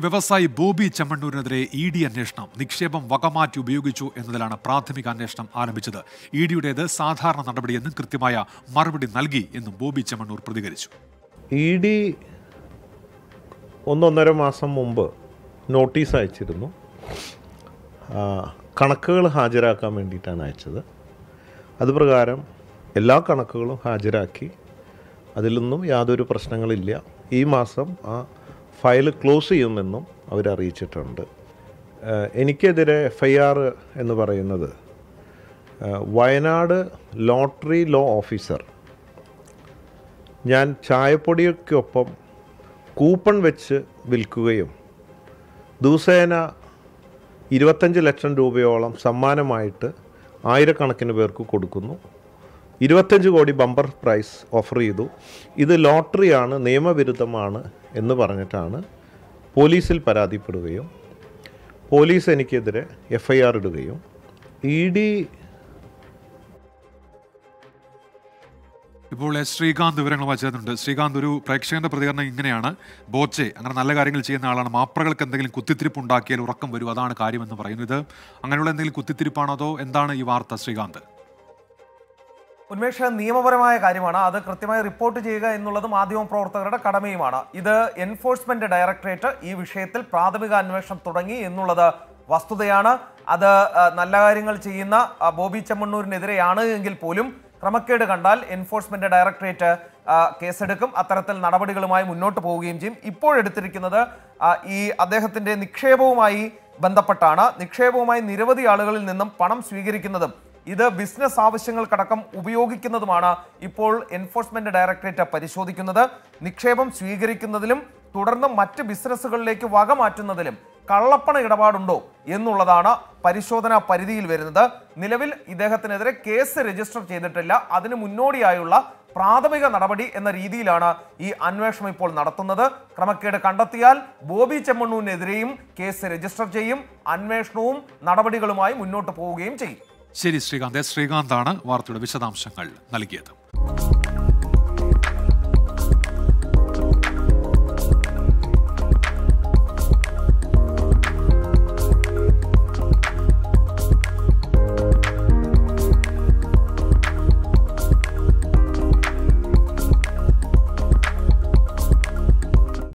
വ്യവസായി Bobby ചെമ്മണ്ണൂരിനെതിരെ E D അന്വേഷണം നിക്ഷേപം വകമാറ്റി ഉപയോഗിച്ചു എന്നതിലാണ് പ്രാഥമിക അന്വേഷണം ആരംഭിച്ചത് ഇ ഡിയുടേത് സാധാരണ നടപടിയെന്നും കൃത്യമായ മറുപടി നൽകി എന്നും ബോബി ചെമ്മണ്ണൂർ പ്രതികരിച്ചു ഇ ഡി ഒന്നൊന്നര മാസം മുമ്പ് നോട്ടീസ് അയച്ചിരുന്നു ആ, കണക്കുകൾ ഹാജരാക്കാൻ വേണ്ടിയിട്ടാണ് അയച്ചത് അതുപ്രകാരം എല്ലാ കണക്കുകളും ഹാജരാക്കി അതിലൊന്നും യാതൊരു പ്രശ്നങ്ങളില്ല ഈ മാസം ആ ഫയൽ ക്ലോസ് ചെയ്യുമെന്നും അവർ അറിയിച്ചിട്ടുണ്ട് ആ, എനിക്കെതിരെ എഫ് ഐ ആർ എന്ന് പറയുന്നത് ആ, വയനാട് ലോട്ടറി ലോ ഓഫീസർ ഞാൻ ചായപ്പൊടിയൊക്കൊപ്പം കൂപ്പൺ വെച്ച് വിൽക്കുകയും ദിവസേന ഇരുപത്തഞ്ച് ലക്ഷം രൂപയോളം സമ്മാനമായിട്ട് ആയിരക്കണക്കിന് പേർക്ക് കൊടുക്കുന്നു ഇരുപത്തഞ്ച് കോടി ബമ്പർ പ്രൈസ് ഓഫർ ചെയ്തു ഇത് ലോട്ടറിയാണ് നിയമവിരുദ്ധമാണ് എന്ന് പറഞ്ഞിട്ടാണ് പോലീസിൽ പരാതിപ്പെടുകയും പോലീസ് എനിക്കെതിരെ എഫ് ഐ ആർ ഇടുകയും ഇ ഡി ഇപ്പോൾ എസ് ശ്രീകാന്ത് വിവരങ്ങളുമായി ചേർന്നുണ്ട് ശ്രീകാന്ത് ഒരു പ്രേക്ഷകന്റെ പ്രതികരണം ഇങ്ങനെയാണ് ബോച്ചെ അങ്ങനെ നല്ല കാര്യങ്ങൾ ചെയ്യുന്ന ആളാണ് മാപ്രകൾക്ക് എന്തെങ്കിലും കുത്തിത്തിരിപ്പ് ഉണ്ടാക്കിയാൽ ഉറക്കം വരും അതാണ് കാര്യമെന്ന് പറയുന്നത് അങ്ങനെയുള്ള എന്തെങ്കിലും കുത്തിത്തിരിപ്പാണോ അതോ എന്താണ് ഈ വാർത്ത ശ്രീകാന്ത് ഉന്മേഷ നിയമപരമായ കാര്യമാണ് അത് കൃത്യമായി റിപ്പോർട്ട് ചെയ്യുക എന്നുള്ളത് മാധ്യമ പ്രവർത്തകരുടെ കടമയുമാണ് ഇത് എൻഫോഴ്സ്മെന്റ് ഡയറക്ടറേറ്റ് ഈ വിഷയത്തിൽ പ്രാഥമിക അന്വേഷണം തുടങ്ങി എന്നുള്ളത് വസ്തുതയാണ് അത് ആ, നല്ല കാര്യങ്ങൾ ചെയ്യുന്ന ആ, ബോബി ചെമ്മണ്ണൂരിനെതിരെയാണ് എങ്കിൽ പോലും ക്രമക്കേട് കണ്ടാൽ എൻഫോഴ്സ്മെന്റ് ഡയറക്ടറേറ്റ് ആ, കേസെടുക്കും അത്തരത്തിൽ നടപടികളുമായി മുന്നോട്ട് പോവുകയും ചെയ്യും ഇപ്പോഴെടുത്തിരിക്കുന്നത് ആ, ഈ അദ്ദേഹത്തിന്റെ നിക്ഷേപവുമായി ബന്ധപ്പെട്ടാണ് നിക്ഷേപവുമായി നിരവധി ആളുകളിൽ നിന്നും പണം സ്വീകരിക്കുന്നതും ഇത് ബിസിനസ് ആവശ്യങ്ങൾക്കടക്കം ഉപയോഗിക്കുന്നതുമാണ് ഇപ്പോൾ എൻഫോഴ്സ്മെന്റ് ഡയറക്ടറേറ്റ് പരിശോധിക്കുന്നത് നിക്ഷേപം സ്വീകരിക്കുന്നതിലും തുടർന്ന് മറ്റ് ബിസിനസ്സുകളിലേക്ക് വക മാറ്റുന്നതിലും കള്ളപ്പണ ഇടപാടുണ്ടോ എന്നുള്ളതാണ് പരിശോധനാ പരിധിയിൽ വരുന്നത് നിലവിൽ ഇദ്ദേഹത്തിനെതിരെ കേസ് രജിസ്റ്റർ ചെയ്തിട്ടില്ല അതിന് മുന്നോടിയായുള്ള പ്രാഥമിക നടപടി എന്ന രീതിയിലാണ് ഈ അന്വേഷണം ഇപ്പോൾ നടത്തുന്നത് ക്രമക്കേട് കണ്ടെത്തിയാൽ ബോബി ചെമ്മണ്ണൂരിനെതിരെയും കേസ് രജിസ്റ്റർ ചെയ്യും അന്വേഷണവും നടപടികളുമായി മുന്നോട്ട് പോവുകയും ചെയ്യും ശരി ശ്രീകാന്ത് എസ് ശ്രീകാന്താണ് വാർത്തയുടെ വിശദാംശങ്ങൾ നൽകിയത്